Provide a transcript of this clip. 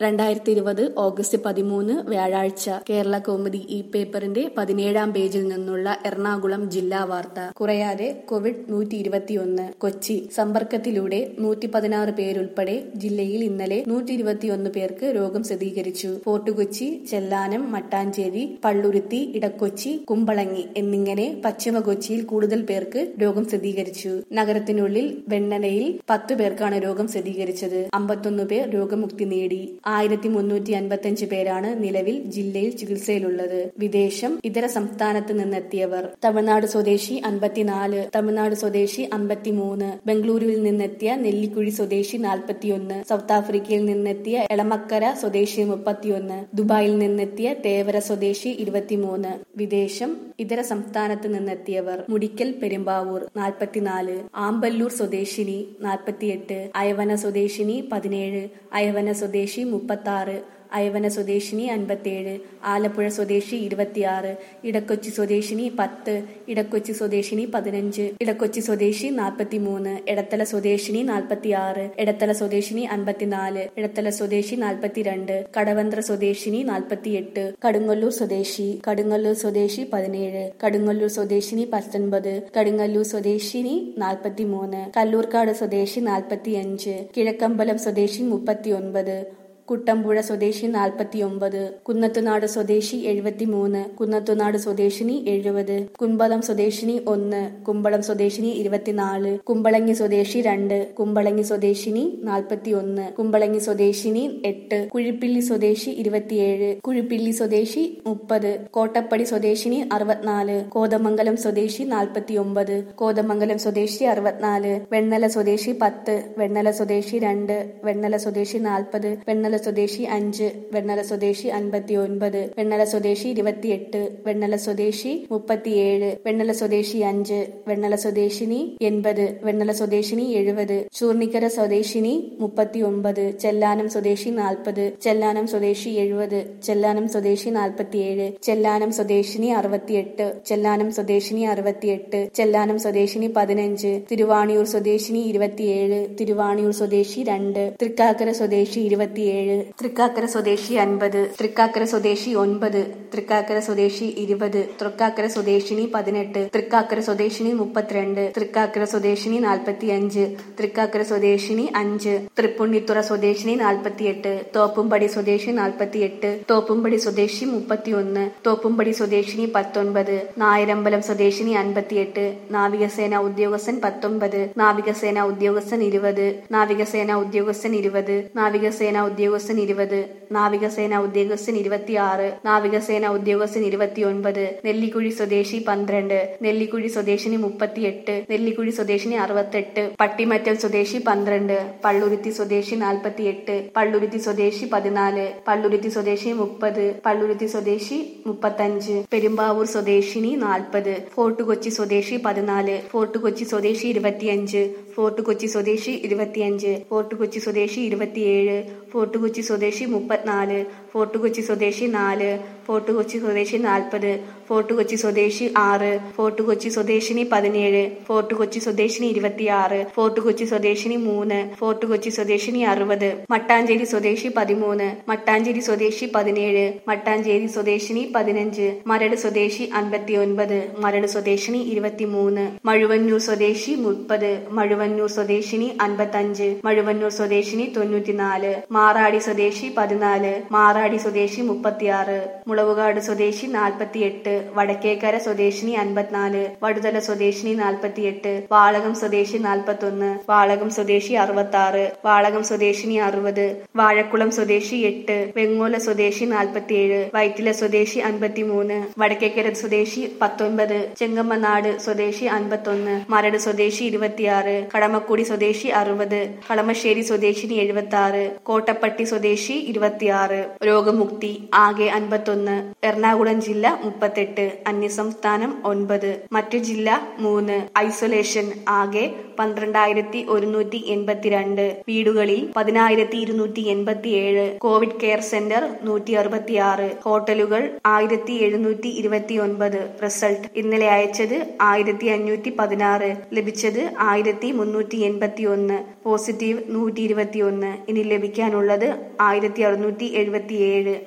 രണ്ടായിരത്തി ഇരുപത് ഓഗസ്റ്റ് പതിമൂന്ന് വ്യാഴാഴ്ച കേരള കൗമുദി ഈ പേപ്പറിന്റെ പതിനേഴാം പേജിൽ നിന്നുള്ള എറണാകുളം ജില്ലാ വാർത്ത കുറയാതെ കോവിഡ് നൂറ്റി ഇരുപത്തിയൊന്ന് കൊച്ചി സമ്പർക്കത്തിലൂടെ നൂറ്റി പതിനാറ് പേരുൾപ്പെടെ ജില്ലയിൽ ഇന്നലെ നൂറ്റി ഇരുപത്തിയൊന്ന് പേർക്ക് രോഗം സ്ഥിരീകരിച്ചു ഫോർട്ട് കൊച്ചി ചെല്ലാനം മട്ടാഞ്ചേരി പള്ളുരുത്തി ഇടക്കൊച്ചി കുമ്പളങ്ങി എന്നിങ്ങനെ പശ്ചിമ കൊച്ചിയിൽ കൂടുതൽ പേർക്ക് രോഗം സ്ഥിരീകരിച്ചു നഗരത്തിനുള്ളിൽ വെണ്ണലയിൽ പത്ത് പേർക്കാണ് രോഗം സ്ഥിരീകരിച്ചത് അമ്പത്തൊന്ന് പേർ രോഗമുക്തി നേടി ആയിരത്തി മുന്നൂറ്റി അൻപത്തിയഞ്ച് പേരാണ് നിലവിൽ ജില്ലയിൽ ചികിത്സയിലുള്ളത് വിദേശം ഇതര സംസ്ഥാനത്ത് നിന്നെത്തിയവർ തമിഴ്നാട് സ്വദേശി അൻപത്തിനാല് തമിഴ്നാട് സ്വദേശി അൻപത്തിമൂന്ന് ബംഗളൂരുവിൽ നിന്നെത്തിയ നെല്ലിക്കുഴി സ്വദേശി നാൽപ്പത്തിയൊന്ന് സൗത്ത് ആഫ്രിക്കയിൽ നിന്നെത്തിയ എളമക്കര സ്വദേശി മുപ്പത്തിയൊന്ന് ദുബായിൽ നിന്നെത്തിയ തേവര സ്വദേശി ഇരുപത്തിമൂന്ന് വിദേശം ഇതര സംസ്ഥാനത്ത് നിന്നെത്തിയവർ മുടിക്കൽ പെരുമ്പാവൂർ നാൽപ്പത്തിനാല് ആമ്പല്ലൂർ സ്വദേശിനി നാൽപ്പത്തിയെട്ട് അയവന സ്വദേശിനി പതിനേഴ് അയവന സ്വദേശി മുപ്പത്താറ് അയവന സ്വദേശിനി അൻപത്തിയേഴ് ആലപ്പുഴ സ്വദേശി ഇരുപത്തിയാറ് ഇടക്കൊച്ചി സ്വദേശിനി പത്ത് ഇടക്കൊച്ചി സ്വദേശിനി പതിനഞ്ച് ഇടക്കൊച്ചി സ്വദേശി നാൽപ്പത്തിമൂന്ന് എടത്തല സ്വദേശിനി നാൽപ്പത്തിയാറ് എടത്തല സ്വദേശിനി അൻപത്തിനാല് എടത്തല സ്വദേശി നാൽപ്പത്തിരണ്ട് കടവന്ത്ര സ്വദേശിനി നാൽപ്പത്തിയെട്ട് കടുങ്ങല്ലൂർ സ്വദേശി കടുങ്ങല്ലൂർ സ്വദേശി പതിനേഴ് കടുങ്ങല്ലൂർ സ്വദേശിനി പത്തൊൻപത് കടുങ്ങല്ലൂർ സ്വദേശിനി നാൽപ്പത്തിമൂന്ന് കല്ലൂർക്കാട് സ്വദേശി നാൽപ്പത്തിയഞ്ച് കിഴക്കമ്പലം സ്വദേശി മുപ്പത്തിയൊൻപത് കുട്ടമ്പുഴ സ്വദേശി നാൽപ്പത്തിയൊമ്പത് കുന്നത്തുനാട് സ്വദേശി എഴുപത്തിമൂന്ന് കുന്നത്തുനാട് സ്വദേശിനി എഴുപത് കുമ്പളം സ്വദേശിനി ഒന്ന് കുമ്പളം സ്വദേശിനി ഇരുപത്തിനാല് കുമ്പളങ്ങി സ്വദേശി രണ്ട് കുമ്പളങ്ങി സ്വദേശിനി നാൽപ്പത്തിയൊന്ന് കുമ്പളങ്ങി സ്വദേശിനി എട്ട് കുഴിപ്പിള്ളി സ്വദേശി ഇരുപത്തിയേഴ് കുഴിപ്പിള്ളി സ്വദേശി മുപ്പത് കോട്ടപ്പടി സ്വദേശിനി അറുപത്തിനാല് കോതമംഗലം സ്വദേശി നാൽപ്പത്തിയൊമ്പത് കോതമംഗലം സ്വദേശി അറുപത്തിനാല് വെണ്ണല സ്വദേശി പത്ത് വെണ്ണല സ്വദേശി രണ്ട് വെണ്ണല സ്വദേശി നാൽപ്പത് വെണ്ണല സ്വദേശി അഞ്ച് വെണ്ണല സ്വദേശി അൻപത്തി ഒൻപത് വെണ്ണല സ്വദേശി ഇരുപത്തിയെട്ട് വെണ്ണല സ്വദേശി മുപ്പത്തിയേഴ് വെണ്ണല സ്വദേശി അഞ്ച് വെണ്ണല സ്വദേശിനി എൺപത് വെണ്ണല സ്വദേശിനി എഴുപത് ചൂർണിക്കര സ്വദേശിനി മുപ്പത്തി ഒമ്പത് ചെല്ലാനം സ്വദേശി നാൽപ്പത് ചെല്ലാനം സ്വദേശി എഴുപത് ചെല്ലാനം സ്വദേശി നാൽപ്പത്തിയേഴ് ചെല്ലാനം സ്വദേശിനി അറുപത്തിയെട്ട് ചെല്ലാനം സ്വദേശിനി അറുപത്തിയെട്ട് ചെല്ലാനം സ്വദേശിനി പതിനഞ്ച് തിരുവാണിയൂർ സ്വദേശിനി ഇരുപത്തിയേഴ് തിരുവാണിയൂർ സ്വദേശി രണ്ട് തൃക്കാക്കര സ്വദേശി ഇരുപത്തിയേഴ് തൃക്കാക്കര സ്വദേശി അൻപത് തൃക്കാക്കര സ്വദേശി ഒൻപത് തൃക്കാക്കര സ്വദേശി ഇരുപത് തൃക്കാക്കര സ്വദേശിനി പതിനെട്ട് തൃക്കാക്കര സ്വദേശിനി മുപ്പത്തിരണ്ട് തൃക്കാക്കര സ്വദേശിനി നാൽപ്പത്തിയഞ്ച് തൃക്കാക്കര സ്വദേശിനി അഞ്ച് തൃപ്പുണ്ണിത്തുറ സ്വദേശിനി നാൽപ്പത്തിയെട്ട് തോപ്പുംപടി സ്വദേശി നാൽപ്പത്തിയെട്ട് തോപ്പുംപടി സ്വദേശി മുപ്പത്തിയൊന്ന് തോപ്പുംപടി സ്വദേശിനി പത്തൊൻപത് നായരമ്പലം സ്വദേശിനി അൻപത്തിയെട്ട് നാവികസേന ഉദ്യോഗസ്ഥൻ പത്തൊമ്പത് നാവികസേന ഉദ്യോഗസ്ഥൻ ഇരുപത് നാവികസേന ഉദ്യോഗസ്ഥൻ ഇരുപത് നാവികസേന ഉദ്യോഗസ്ഥൻ ഇരുപത് നാവികസേന ഉദ്യോഗസ്ഥൻ ഇരുപത്തിയാറ് നാവികസേന ഉദ്യോഗസ്ഥൻ ഇരുപത്തിയൊൻപത് നെല്ലിക്കുഴി സ്വദേശി പന്ത്രണ്ട് നെല്ലിക്കുഴി സ്വദേശിനി മുപ്പത്തിയെട്ട് നെല്ലിക്കുഴി സ്വദേശിനി അറുപത്തെട്ട് പട്ടിമറ്റം സ്വദേശി പന്ത്രണ്ട് പള്ളുരുത്തി സ്വദേശി നാൽപ്പത്തിയെട്ട് പള്ളുരുത്തി സ്വദേശി പതിനാല് പള്ളുരുത്തി സ്വദേശി മുപ്പത് പള്ളുരുത്തി സ്വദേശി മുപ്പത്തഞ്ച് പെരുമ്പാവൂർ സ്വദേശിനി നാൽപ്പത് ഫോർട്ട് കൊച്ചി സ്വദേശി പതിനാല് ഫോർട്ട് കൊച്ചി സ്വദേശി ഇരുപത്തിയഞ്ച് ഫോർട്ട് കൊച്ചി സ്വദേശി ഇരുപത്തിയഞ്ച് ഫോർട്ട് കൊച്ചി സ്വദേശി ഇരുപത്തിയേഴ് ഫോർട്ട് കൊച്ചി സ്വദേശി മുപ്പത്തിനാല് ഫോർട്ട് കൊച്ചി സ്വദേശി നാല് ഫോർട്ട് കൊച്ചി സ്വദേശി നാൽപ്പത് ഫോർട്ട് കൊച്ചി സ്വദേശി ആറ് ഫോർട്ട് കൊച്ചി സ്വദേശിനി പതിനേഴ് ഫോർട്ട് കൊച്ചി സ്വദേശിനി ഇരുപത്തിയാറ് ഫോർട്ട് കൊച്ചി സ്വദേശിനി മൂന്ന് ഫോർട്ട് കൊച്ചി സ്വദേശിനി അറുപത് മട്ടാഞ്ചേരി സ്വദേശി പതിമൂന്ന് മട്ടാഞ്ചേരി സ്വദേശി പതിനേഴ് മട്ടാഞ്ചേരി സ്വദേശിനി പതിനഞ്ച് മരട് സ്വദേശി അൻപത്തിയൊൻപത് മരട് സ്വദേശിനി ഇരുപത്തിമൂന്ന് മഴുവന്നൂർ സ്വദേശി മുപ്പത് മഴുവന്നൂർ സ്വദേശിനി അൻപത്തഞ്ച് മഴുവന്നൂർ സ്വദേശിനി തൊണ്ണൂറ്റിനാല് മാറാടി സ്വദേശി പതിനാല് മാറാടി സ്വദേശി മുപ്പത്തിയാറ് മുളവുകാട് സ്വദേശി നാൽപ്പത്തിയെട്ട് വടക്കേക്കര സ്വദേശിനി അൻപത്തിനാല് വടുതല സ്വദേശിനി നാൽപ്പത്തിയെട്ട് വാളകം സ്വദേശി നാൽപ്പത്തൊന്ന് വാളകം സ്വദേശി അറുപത്തി ആറ് വാളകം സ്വദേശിനി അറുപത് വാഴക്കുളം സ്വദേശി എട്ട് വെങ്ങോല സ്വദേശി നാൽപ്പത്തിയേഴ് വൈറ്റില സ്വദേശി അൻപത്തിമൂന്ന് വടക്കേക്കര സ്വദേശി പത്തൊൻപത് ചെങ്ങമ്മനാട് സ്വദേശി അൻപത്തൊന്ന് മരട് സ്വദേശി ഇരുപത്തിയാറ് കടമക്കുടി സ്വദേശി അറുപത് കളമശ്ശേരി സ്വദേശിനി എഴുപത്തി ആറ് കോട്ടപ്പട്ടി സ്വദേശി ഇരുപത്തിയാറ് രോഗമുക്തി ആകെ അൻപത്തൊന്ന് എറണാകുളം ജില്ല മുപ്പത്തെട്ട് അന്യസംസ്ഥാനം ഒൻപത് മറ്റു ജില്ല മൂന്ന് ഐസൊലേഷൻ ആകെ പന്ത്രണ്ടായിരത്തി ഒരുന്നൂറ്റി എൺപത്തിരണ്ട് വീടുകളിൽ പതിനായിരത്തി ഇരുന്നൂറ്റി എൺപത്തിയേഴ് കോവിഡ് കെയർ സെന്റർ നൂറ്റി അറുപത്തിയാറ് ഹോട്ടലുകൾ ആയിരത്തി എഴുന്നൂറ്റി ഇരുപത്തി ഒൻപത് റിസൾട്ട് ഇന്നലെ അയച്ചത് ആയിരത്തി അഞ്ഞൂറ്റി പതിനാറ് ലഭിച്ചത് ആയിരത്തി മുന്നൂറ്റി എൺപത്തി ഒന്ന് പോസിറ്റീവ് നൂറ്റി ഇരുപത്തി ഒന്ന് ഇനി ലഭിക്കാനുള്ളത് ആയിരത്തി അറുന്നൂറ്റി എഴുപത്തിയേഴ്